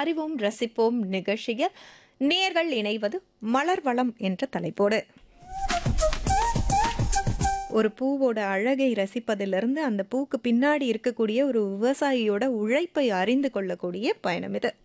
அறிவோம் ரசிப்போம் நிகழ்ச்சியில் நேர்கள் இணைவது மலர் வளம் என்ற தலைப்போடு ஒரு பூவோட அழகை ரசிப்பதிலிருந்து அந்த பூக்கு பின்னாடி இருக்கக்கூடிய ஒரு விவசாயியோட உழைப்பை அறிந்து கொள்ளக்கூடிய பயணம் இது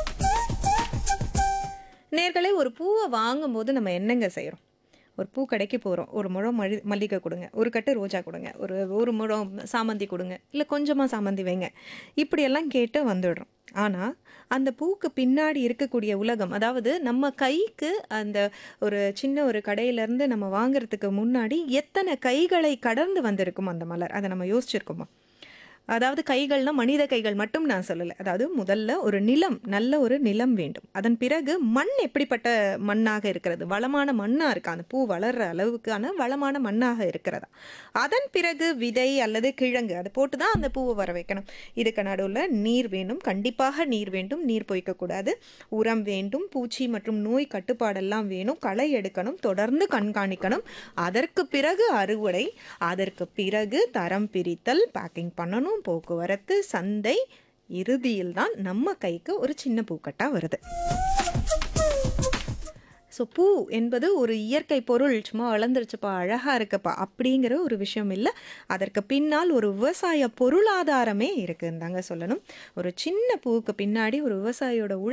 நேர்களே ஒரு பூவை வாங்கும்போது நம்ம என்னங்க செய்கிறோம் ஒரு பூ கடைக்கு போகிறோம் ஒரு முழம் மல்லி மல்லிகை கொடுங்க ஒரு கட்டு ரோஜா கொடுங்க ஒரு ஒரு முழம் சாமந்தி கொடுங்க இல்லை கொஞ்சமாக சாமந்தி வைங்க இப்படியெல்லாம் கேட்டு வந்துடுறோம் ஆனால் அந்த பூக்கு பின்னாடி இருக்கக்கூடிய உலகம் அதாவது நம்ம கைக்கு அந்த ஒரு சின்ன ஒரு கடையிலேருந்து நம்ம வாங்குறதுக்கு முன்னாடி எத்தனை கைகளை கடந்து வந்திருக்கும் அந்த மலர் அதை நம்ம யோசிச்சிருக்கோமா அதாவது கைகள்னா மனித கைகள் மட்டும் நான் சொல்லலை அதாவது முதல்ல ஒரு நிலம் நல்ல ஒரு நிலம் வேண்டும் அதன் பிறகு மண் எப்படிப்பட்ட மண்ணாக இருக்கிறது வளமான மண்ணாக இருக்கா அந்த பூ வளர்ற அளவுக்கான வளமான மண்ணாக இருக்கிறதா அதன் பிறகு விதை அல்லது கிழங்கு அதை போட்டு தான் அந்த பூவை வர வைக்கணும் இதுக்கு நடுவில் நீர் வேண்டும் கண்டிப்பாக நீர் வேண்டும் நீர் பொய்க்கக்கூடாது உரம் வேண்டும் பூச்சி மற்றும் நோய் கட்டுப்பாடெல்லாம் வேணும் களை எடுக்கணும் தொடர்ந்து கண்காணிக்கணும் அதற்கு பிறகு அறுவடை அதற்கு பிறகு தரம் பிரித்தல் பேக்கிங் பண்ணணும் போக்குவரத்து சந்தை இறுதியில் தான் நம்ம கைக்கு ஒரு சின்ன பூக்கட்டா வருது ஸோ பூ என்பது ஒரு இயற்கை பொருள் சும்மா வளர்ந்துருச்சுப்பா அழகாக இருக்குப்பா அப்படிங்கிற ஒரு விஷயம் இல்லை அதற்கு பின்னால் ஒரு விவசாய பொருளாதாரமே இருக்குன்னு தாங்க சொல்லணும் ஒரு சின்ன பூவுக்கு பின்னாடி ஒரு விவசாயியோட உழை